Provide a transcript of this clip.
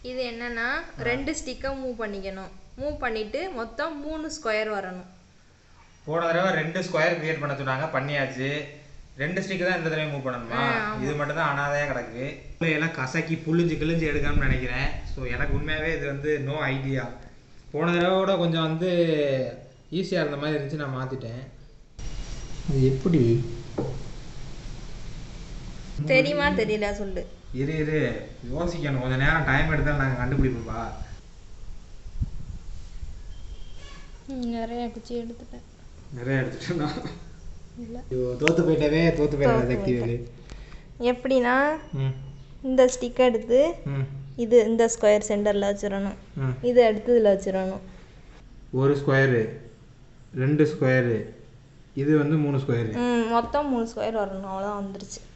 இது என்னன்னா ரெண்டு ஸ்டிக்கை மூவ் பண்ணிக்கணும் மூவ் பண்ணிட்டு மொத்தம் மூணு ஸ்கொயர் வரணும் போன தடவை ரெண்டு ஸ்கொயர் கிரியேட் பண்ண சொன்னாங்க பண்ணியாச்சு ரெண்டு ஸ்டிக் தான் இந்த தடவை மூவ் பண்ணணுமா இது மட்டும் தான் அனாதையாக கிடக்கு எல்லாம் கசக்கி புழிஞ்சு கிழிஞ்சு எடுக்கணும்னு நினைக்கிறேன் ஸோ எனக்கு உண்மையாகவே இது வந்து நோ ஐடியா போன தடவையோட கொஞ்சம் வந்து ஈஸியாக இருந்த மாதிரி இருந்துச்சு நான் மாற்றிட்டேன் அது எப்படி தெரியுமா தெரியல சொல்லு இரு இரு யோசிக்கணும் கொஞ்சம் நேரம் டைம் எடுத்தால் நாங்கள் கண்டுபிடிப்போம்ப்பா நிறைய குச்சி எடுத்துட்டேன் நிறைய எடுத்துட்டோம்னா இல்லை ஐயோ தோத்து போயிட்டவே தோத்து போயிட்டா சக்தி வேலு எப்படின்னா ம் இந்த ஸ்டிக்கை எடுத்து ம் இது இந்த ஸ்கொயர் சென்டரில் வச்சிடணும் ம் இது எடுத்து இதில் வச்சிடணும் ஒரு ஸ்கொயரு ரெண்டு ஸ்கொயரு இது வந்து மூணு ஸ்கொயரு ம் மொத்தம் மூணு ஸ்கொயர் வரணும் அவ்வளோதான் வந்துருச்சு